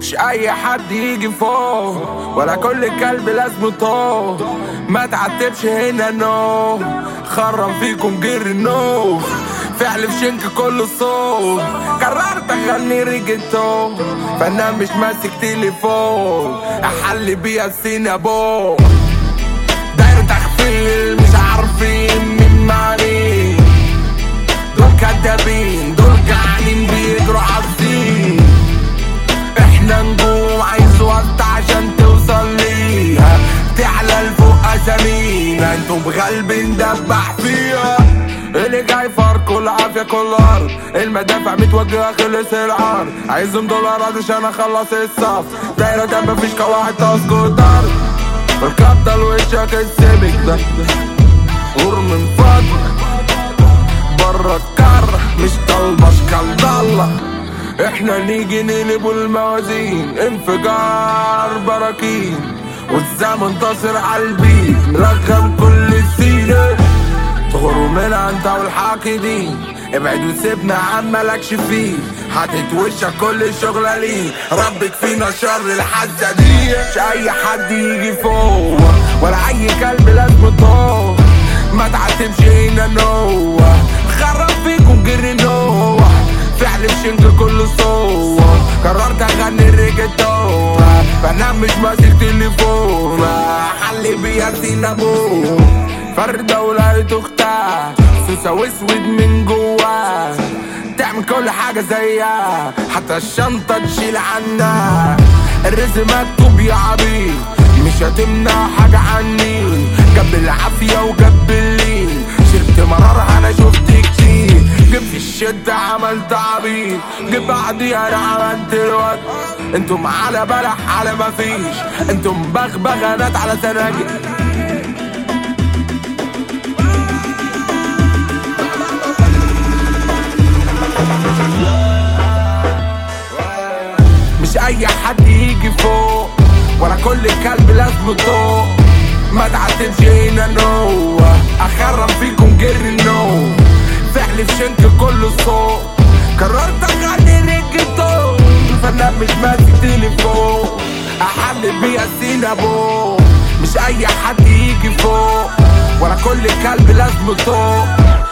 مش اي حد يجي فوق ولا كل كلب لازم طوق ما تعتبش هنا نو خرم فيكم جر نو فعل في شنك كله صوت قررت اغني ريجيتو فنان مش ماسك تليفون احل بيها السينابو دايرة تخفيل مش عارفين مين معني دول كدابين دول جعانين بيجروا عايزين احنا نجوم عايز وقت عشان توصل ليها تعلى لفوق اسامينا انتم بغلب دبح فيها اللي جاي فرق كل عافية كل ارض المدافع متوجهة خلص العرض عايزهم دولارات عشان اخلص الصف دايرة ده مفيش قواعد تسقط ارض الكابتل وشك السمك ده غور من فضلك برا الكر مش طالبة اشكال ضالة احنا نيجي نقلب الموازين انفجار براكين والزمن تصر عالبيت رغم كل السنين تغروا منها انت والحاقدين ابعد وسيبنا عم مالكش فيه حاطط وشك كل الشغلة ليه ربك فينا شر الحزة دي مش اي حد يجي فوق ولا اي كلب لازم طوق ما تعتبش هنا نو خرب فيكم جري نو فعل في شنك كله صوت قررت اغني الريجيتو فانا مش ماسك تليفون حل بيها سينابو فردة ولاية اختها سوسة واسود من جوا تعمل كل حاجة زيها حتى الشنطة تشيل عنها الرزق مكتوب يا عبيد مش هتمنع حاجة عني جاب العافية وجاب اللين شربت مرارها انا شفت كتير جيب في الشدة عملت عبيد جيب بعديها انا عملت الوقت انتم على بلح على مفيش انتم بغبغانات على سناجل مش اي حد يجي فوق ولا كل كلب لازم طوق ما تعتبش هنا نو اخرم فيكم جري نو فعل في شنك كله صوت قررت اغني ريجيتو فنان مش ماسك تليفون احل بيها سينابو مش اي حد يجي فوق ولا كل كلب لازم طوق